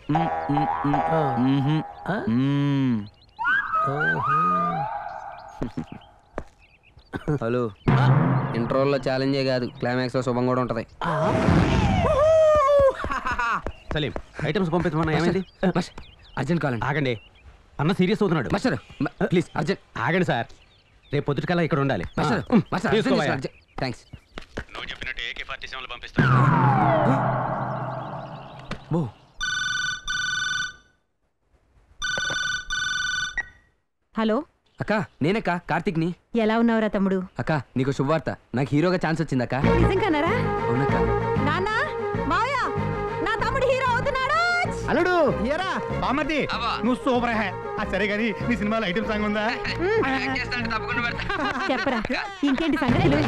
మ్, మ్, మ్, ఆ. మ్హూ. ఆ? మ్. ఓహో. హలో ఇంట్రోల్లో ఛాలెంజే కాదు క్లైమాక్స్ లో శుభం కూడా ఉంటది ఆ? సలీం ఐటమ్స్ పంపించమన్నా ఏమైంది అర్జెంట్ కాలండి ఆగండి అన్న సీరియస్ అవుతున్నాడు మాస్టర్ ప్లీజ్ అర్జెంట్ ఆగండి సార్ రేపు పొద్దుటికల్లా ఇక్కడ ఉండాలి మాస్టర్ ఆ, మాస్టర్ తీసుకోవయ్యా. థ్యాంక్స్ నువ్వు చెప్పినట్టు ఏకే ఫార్టీ సెవెన్ పంపిస్తాను బో హలో అక్క నేనక్క కార్తిక్ని ఎలా ఉన్నావురా తమ్ముడు అక్క నీకు శుభవార్త నాకు హీరోగా ఛాన్స్ వచ్చిందక్క నిజంగానరా అవునక్క నాన్న మావయ్య నా తమ్ముడు హీరో అవుతున్నాడు అల్లుడు ఏరా బామర్ది నువ్వు సూపర్ హే ఆ సరే కానీ నీ సినిమాలో ఐటమ్ సాంగ్ ఉందా చెప్పరా ఇంకేంటి సంగతులు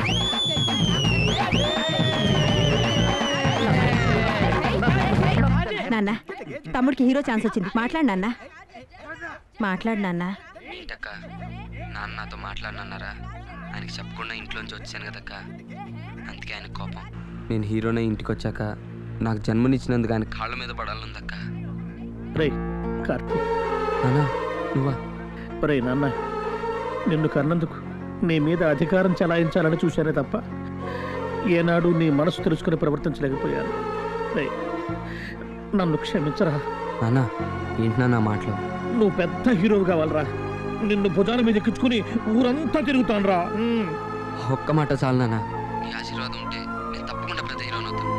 నాన్న తమ్ముడికి హీరో ఛాన్స్ వచ్చింది మాట్లాడు నాన్న మాట్లాడు నాన్న ఏంటక్క నాన్న నాతో మాట్లాడినన్నారా ఆయనకి చెప్పకుండా ఇంట్లోంచి వచ్చాను కదక్క అందుకే ఆయన కోపం నేను హీరోనే ఇంటికి వచ్చాక నాకు జన్మనిచ్చినందుకు ఆయన కాళ్ళ మీద పడాలనుందక్క రే కార్తీక్ నానా నువ్వా రే నాన్న నిన్ను కన్నందుకు నీ మీద అధికారం చలాయించాలని చూశానే తప్ప ఏనాడు నీ మనసు తెలుసుకుని ప్రవర్తించలేకపోయాను రే నన్ను క్షమించరా నానా ఏంటి నాన్న ఆ మాటలు నువ్వు పెద్ద హీరో కావాలరా నిన్ను భుజాల మీద ఎక్కించుకుని ఊరంతా తిరుగుతాను రా ఒక్క మాట చాలు నాన్న నీ ఆశీర్వాదం ఉంటే నేను తప్పకుండా పెద్ద హీరోని అవుతాను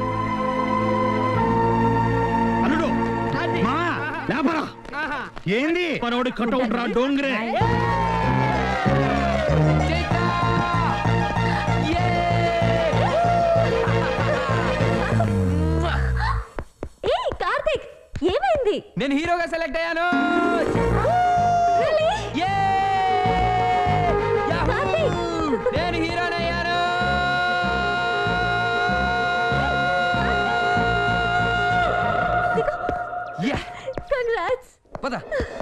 అల్లుడు మా లేపరా ఏంది మనోడి కటౌట్ రా డోంగ్రే ఏ కార్తిక్ ఏమైంది నేను హీరోగా సెలెక్ట్ అయ్యాను Yay! Yahoo! కార్తీక్! నేను హీరోని అయ్యాను Yeah! కంగ్రాట్స్ పద